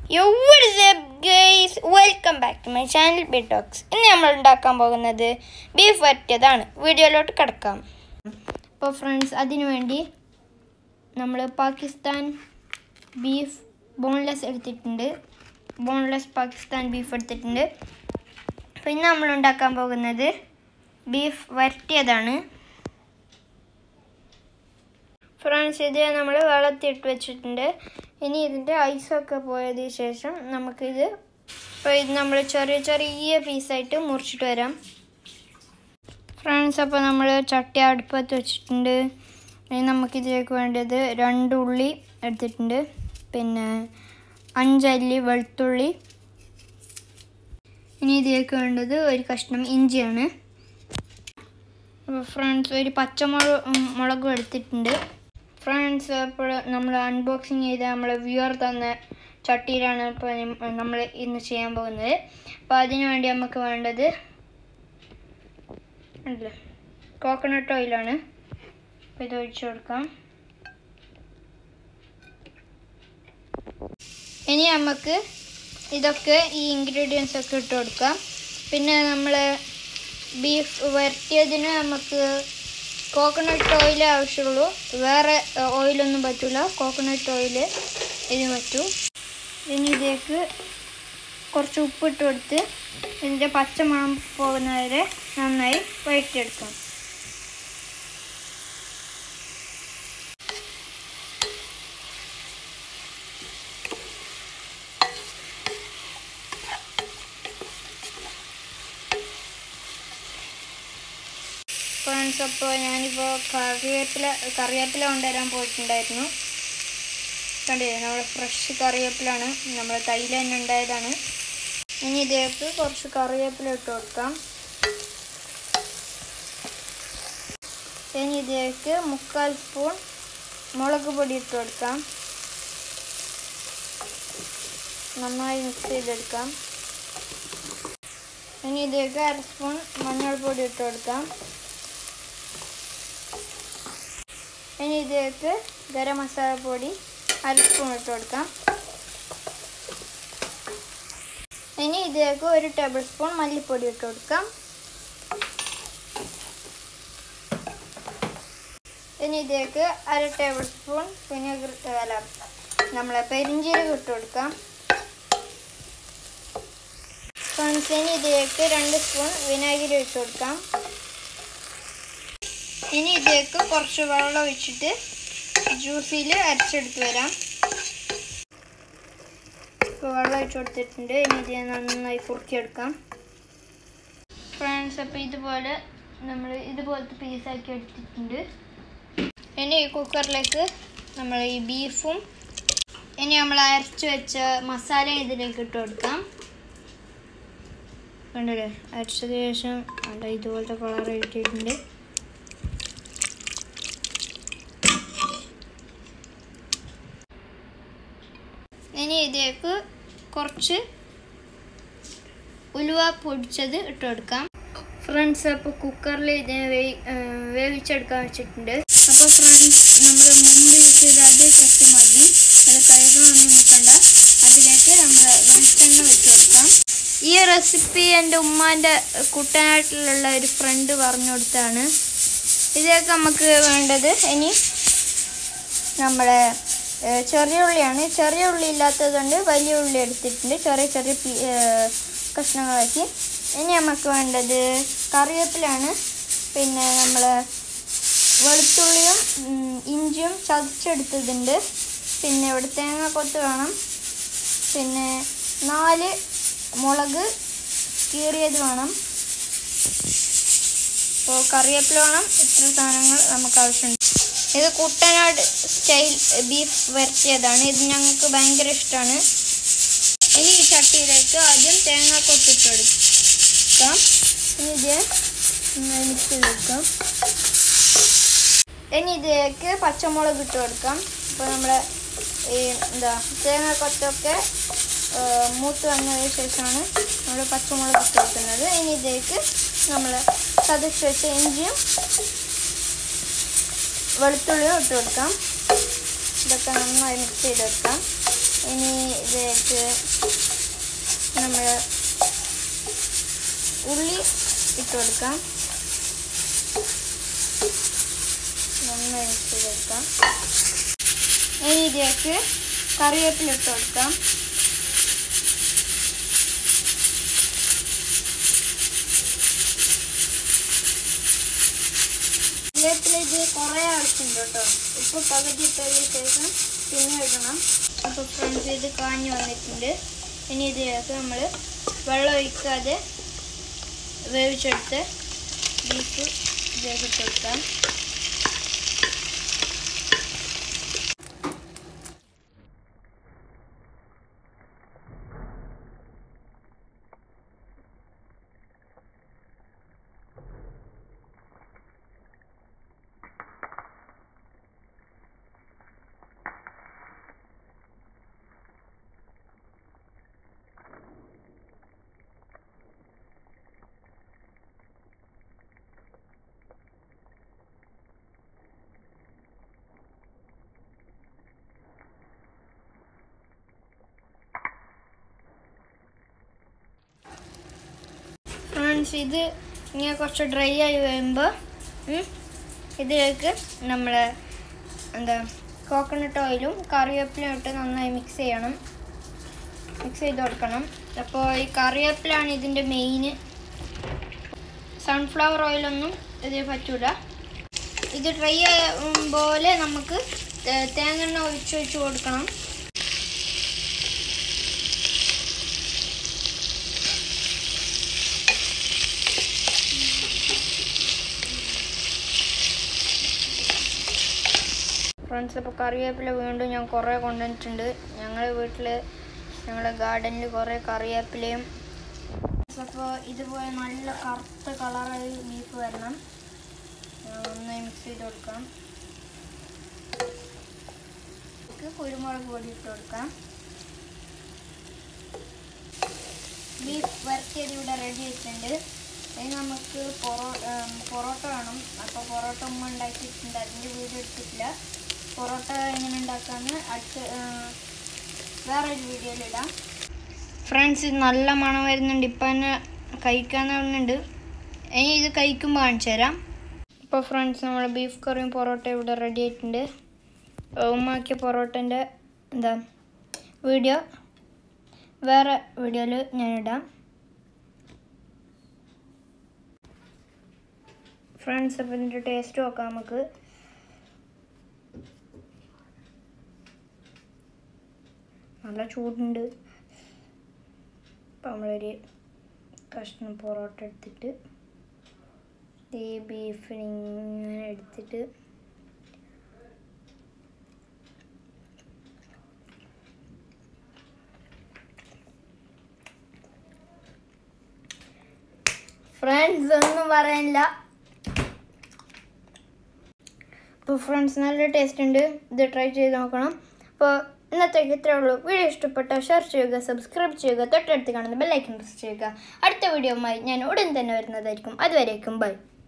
യോ guys welcome back to my channel B talks ഇന്ന് നമ്മൾ ഉണ്ടാക്കാൻ പോകുന്നത് ബീഫ് വരട്ടിയതാണ് വീഡിയോയിലോട്ട് കിടക്കാം അപ്പോൾ ഫ്രണ്ട്സ് അതിനു വേണ്ടി നമ്മൾ പാകിസ്ഥാൻ ബീഫ് ബോൺലെസ് എടുത്തിട്ടുണ്ട് ബോൺലെസ് പാകിസ്ഥാൻ ബീഫ് എടുത്തിട്ടുണ്ട് അപ്പോൾ ഇന്ന് നമ്മൾ ഉണ്ടാക്കാൻ പോകുന്നത് ബീഫ് വരട്ടിയതാണ് ഫ്രണ്ട്സ് ഇത് നമ്മൾ വെള്ളത്തിട്ട് വെച്ചിട്ടുണ്ട് ഇനി ഇതിൻ്റെ ഐസൊക്കെ പോയതിന് ശേഷം നമുക്കിത് ഇപ്പോൾ ഇത് നമ്മൾ ചെറിയ ചെറിയ പീസായിട്ട് മുറിച്ചിട്ട് വരാം ഫ്രണ്ട്സ് അപ്പോൾ നമ്മൾ ചട്ടി അടുപ്പത്ത് വെച്ചിട്ടുണ്ട് ഇനി നമുക്കിതിലേക്ക് വേണ്ടത് രണ്ട് ഉള്ളി എടുത്തിട്ടുണ്ട് പിന്നെ അഞ്ചല്ലി വെളുത്തുള്ളി ഇനി ഇതിലേക്ക് വേണ്ടത് ഒരു കഷ്ണം ഇഞ്ചിയാണ് അപ്പോൾ ഫ്രണ്ട്സ് ഒരു പച്ചമുളക് മുളകും എടുത്തിട്ടുണ്ട് ഫ്രണ്ട്സ് ഇപ്പോൾ നമ്മൾ അൺബോക്സിങ് ചെയ്ത നമ്മളെ വ്യൂവർ തന്ന ചട്ടിയിലാണ് ഇപ്പോൾ നമ്മൾ ഇന്ന് ചെയ്യാൻ പോകുന്നത് അപ്പോൾ അതിനു വേണ്ടി നമുക്ക് വേണ്ടത് ഉണ്ടല്ലോ കോക്കനട്ട് ഓയിലാണ് അപ്പോൾ ഇത് ഒഴിച്ചു കൊടുക്കാം ഇനി നമുക്ക് ഇതൊക്കെ ഈ ഇൻഗ്രീഡിയൻസ് ഒക്കെ ഇട്ട് കൊടുക്കാം പിന്നെ നമ്മൾ ബീഫ് വരട്ടിയതിന് നമുക്ക് കോക്കനട്ട് ഓയിൽ ആവശ്യമുള്ളൂ വേറെ ഓയിലൊന്നും പറ്റില്ല കോക്കനട്ട് ഓയിൽ ഇതിന് പറ്റൂ ഇനി ഇതിലേക്ക് കുറച്ച് ഉപ്പിട്ട് കൊടുത്ത് ഇതിൻ്റെ പച്ചമണം പോകുന്നവരെ നന്നായി വഴറ്റിയെടുക്കാം ഫ്രണ്ട്സ് അപ്പോൾ ഞാനിപ്പോൾ കറിവേപ്പില കറിവേപ്പില കൊണ്ടുവരാൻ പോയിട്ടുണ്ടായിരുന്നു കണ്ടില്ലേ നമ്മുടെ ഫ്രഷ് കറിവേപ്പിലാണ് നമ്മുടെ തൈല തന്നെ ഉണ്ടായതാണ് ഇനി ഇതിലേക്ക് കുറച്ച് കറിവേപ്പില ഇട്ട് കൊടുക്കാം ഇനി ഇതിലേക്ക് മുക്കാൽ സ്പൂൺ മുളക് പൊടി ഇട്ട് കൊടുക്കാം നന്നായി മിക്സ് ചെയ്തെടുക്കാം ഇനി ഇതിലേക്ക് അര സ്പൂൺ മഞ്ഞൾപ്പൊടി ഇട്ട് കൊടുക്കാം ഇനി ഇതിലേക്ക് ഗരം മസാല പൊടി അര സ്പൂൺ ഇട്ട് കൊടുക്കാം ഇനി ഇതിലേക്ക് ഒരു ടേബിൾ സ്പൂൺ മല്ലിപ്പൊടി ഇട്ട് കൊടുക്കാം ഇനി ഇതിലേക്ക് അര ടേബിൾ സ്പൂൺ വിനെഗർ അല്ല നമ്മളെ പെരിഞ്ചീരകം ഇട്ട് കൊടുക്കാം ഇനി ഇതിലേക്ക് രണ്ട് സ്പൂൺ വിനാഗിരി ഇട്ട് കൊടുക്കാം ഇനി ഇതിലേക്ക് കുറച്ച് വെള്ളം ഒഴിച്ചിട്ട് ജ്യൂസിൽ അരച്ചെടുത്ത് വരാം ഇപ്പോൾ വെള്ളം ഒഴിച്ച് കൊടുത്തിട്ടുണ്ട് ഇനി ഇത് നന്നായി കുറുക്കിയെടുക്കാം ഫ്രണ്ട്സ് അപ്പോൾ ഇതുപോലെ നമ്മൾ ഇതുപോലത്തെ പീസാക്കി എടുത്തിട്ടുണ്ട് ഇനി ഈ കുക്കറിലേക്ക് നമ്മൾ ഈ ബീഫും ഇനി നമ്മൾ അരച്ച് വെച്ച മസാല ഇതിലേക്ക് ഇട്ട് കൊടുക്കാം കണ്ടില്ലേ അരച്ചതിന് ശേഷം നല്ല ഇതുപോലത്തെ കളർ ഇട്ടിട്ടുണ്ട് ഇനി ഇതിലേക്ക് കുറച്ച് ഉലുവ പൊടിച്ചത് ഇട്ട് കൊടുക്കാം ഫ്രണ്ട്സ് അപ്പോൾ കുക്കറിൽ ഇതിനെ വേവി വേവിച്ചെടുക്കാൻ വെച്ചിട്ടുണ്ട് അപ്പോൾ ഫ്രണ്ട്സ് നമ്മൾ മുമ്പ് യൂസ് ചെയ്ത അതേ ചട്ടി മതി അത് കഴുകാനൊന്നും നിൽക്കണ്ട അതിലേക്ക് നമ്മൾ വെളിച്ചെണ്ണ വെച്ച് കൊടുക്കാം ഈ റെസിപ്പി എൻ്റെ ഉമ്മാൻ്റെ കുട്ടനാട്ടിലുള്ള ഒരു ഫ്രണ്ട് പറഞ്ഞു കൊടുത്താണ് ഇതിലേക്ക് നമുക്ക് വേണ്ടത് ഇനി നമ്മുടെ ചെറിയ ഉള്ളിയാണ് ചെറിയ ഉള്ളി ഇല്ലാത്തതുകൊണ്ട് വലിയ ഉള്ളി എടുത്തിട്ടുണ്ട് ചെറിയ ചെറിയ കഷ്ണങ്ങളാക്കി ഇനി നമുക്ക് വേണ്ടത് കറിവേപ്പിലാണ് പിന്നെ നമ്മൾ വെളുത്തുള്ളിയും ഇഞ്ചിയും ചതച്ചെടുത്തതുണ്ട് പിന്നെ ഇവിടെ തേങ്ങ കൊത്ത് വേണം പിന്നെ നാല് മുളക് കീറിയത് വേണം അപ്പോൾ കറിവേപ്പില വേണം ഇത്ര സാധനങ്ങൾ നമുക്ക് ആവശ്യമുണ്ട് ഇത് കുട്ടനാട് സ്റ്റൈൽ ബീഫ് വരട്ടിയതാണ് ഇത് ഞങ്ങൾക്ക് ഭയങ്കര ഇഷ്ടമാണ് ഇനി ഈ ചട്ടിയിലേക്ക് ആദ്യം തേങ്ങ കൊത്തിട്ട് കൊടുക്കാം ഇനി ഇത് മിക്സ് ചെയ്തെടുക്കാം ഇനി ഇതിലേക്ക് പച്ചമുളക് ഇട്ട് കൊടുക്കാം ഇപ്പോൾ നമ്മൾ ഈ എന്താ തേങ്ങ കൊത്തൊക്കെ മൂത്ത് വന്നതിന് ശേഷമാണ് നമ്മൾ പച്ചമുളക് ഇട്ട് കൊടുക്കുന്നത് ഇനി ഇതിലേക്ക് നമ്മൾ ചതച്ച് വെച്ച ഇഞ്ചിയും വെളുത്തുള്ളിയും ഇട്ട് കൊടുക്കാം ഇതൊക്കെ നന്നായി മിക്സ് ചെയ്തെടുക്കാം ഇനി ഇതിലേക്ക് നമ്മൾ ഉള്ളി ഇട്ട് കൊടുക്കാം നന്നായി മിക്സ് ചെയ്തെടുക്കാം ഇനി ഇതിലേക്ക് കറിവേപ്പില ഇട്ട് കൊടുക്കാം കറിവേപ്പില ഇത് കുറേ ആവശ്യമുണ്ട് കേട്ടോ ഇപ്പോൾ പകുതി ഇട്ടതിന് ശേഷം പിന്നെ ഇടണം അപ്പോൾ ഫ്രണ്ട്സ് ഇത് കാഞ്ഞു വന്നിട്ടുണ്ട് ഇനി ഇതിലേക്ക് നമ്മൾ വെള്ളം ഒഴിക്കാതെ വേവിച്ചെടുത്ത് ബീഫ് ഇതിലേക്ക് ഇട്ട് കൊടുക്കാം ഫ്രണ്ട്സ് ഇത് ഇങ്ങനെ കുറച്ച് ഡ്രൈ ആയി വരുമ്പോൾ ഇതിലേക്ക് നമ്മൾ എന്താ കോക്കനട്ട് ഓയിലും കറിവേപ്പിലയും ഇട്ട് നന്നായി മിക്സ് ചെയ്യണം മിക്സ് ചെയ്ത് കൊടുക്കണം അപ്പോൾ ഈ കറിവേപ്പിലാണ് ഇതിൻ്റെ മെയിൻ സൺഫ്ലവർ ഓയിലൊന്നും ഇതിൽ പറ്റൂല ഇത് ഡ്രൈ പോലെ നമുക്ക് തേ- തേങ്ങെണ്ണ ഒഴിച്ച് വെച്ച് കൊടുക്കണം ഫ്രണ്ട്സ് ഇപ്പോൾ കറിവേപ്പില വീണ്ടും ഞാൻ കുറേ കൊണ്ടുവന്നിട്ടുണ്ട് ഞങ്ങളുടെ വീട്ടിൽ ഞങ്ങളുടെ ഗാർഡനിൽ കുറേ കറിവേപ്പിലയും അപ്പോൾ ഇതുപോലെ നല്ല കറുത്ത കളറായി ബീഫ് വരണം ഞാൻ നന്നായി മിക്സ് ചെയ്ത് കൊടുക്കാം ഇതിലേക്ക് കുരുമുളക് പൊടി ഇട്ട് കൊടുക്കാം ബീഫ് വരട്ടിയത് ഇവിടെ റെഡി ആയിട്ടുണ്ട് ഇനി നമുക്ക് പൊറോ ഉം, പൊറോട്ട വേണം അപ്പോൾ പൊറോട്ട ഉമ്മ ഉണ്ടാക്കിയിട്ടുണ്ട് അതിൻ്റെ വീഡിയോ എടുത്തിട്ടില്ല പൊറോട്ട എങ്ങനെ ഉണ്ടാക്കാമെന്ന് അടുത്ത ഉം, വേറൊരു വീഡിയോയിലിടാം ഫ്രണ്ട്സ് ഇത് നല്ല മണം വരുന്നുണ്ട് ഇപ്പം തന്നെ കഴിക്കാന്ന് പറയുന്നുണ്ട് ഇനി ഇത് കഴിക്കുമ്പോൾ കാണിച്ചു തരാം ഇപ്പോൾ ഫ്രണ്ട്സ് നമ്മൾ ബീഫ് കറിയും പൊറോട്ട ഇവിടെ റെഡി ആയിട്ടുണ്ട് ഉമ്മാക്കിയ പൊറോട്ടൻ്റെ എന്താ വീഡിയോ വേറെ വീഡിയോയിൽ ഞാനിടാം ഫ്രണ്ട്സ് അപ്പോൾ ഇതിൻ്റെ ടേസ്റ്റ് നോക്കാം നമുക്ക് നല്ല ചൂടുണ്ട് അപ്പം നമ്മളൊരു കഷ്ണം പൊറോട്ട എടുത്തിട്ട് ഈ ബീഫിന് ഇങ്ങനെ എടുത്തിട്ട് ഫ്രണ്ട്സ് ഒന്നും പറയാനില്ല അപ്പോൾ ഫ്രണ്ട്സ് നല്ല ടേസ്റ്റ് ഉണ്ട് ഇത് ട്രൈ ചെയ്ത് നോക്കണം അപ്പോൾ ഇന്നത്തേക്ക് ഇത്രേ ഉള്ളൂ വീഡിയോ ഇഷ്ടപ്പെട്ടാൽ ഷെയർ ചെയ്യുക സബ്സ്ക്രൈബ് ചെയ്യുക തൊട്ടടുത്ത് കാണുന്ന ബെല്ലൈക്കൺ പ്രസ് ചെയ്യുക അടുത്ത വീഡിയോയുമായി ഞാൻ ഉടൻ തന്നെ വരുന്നതായിരിക്കും അതുവരേക്കും ബൈ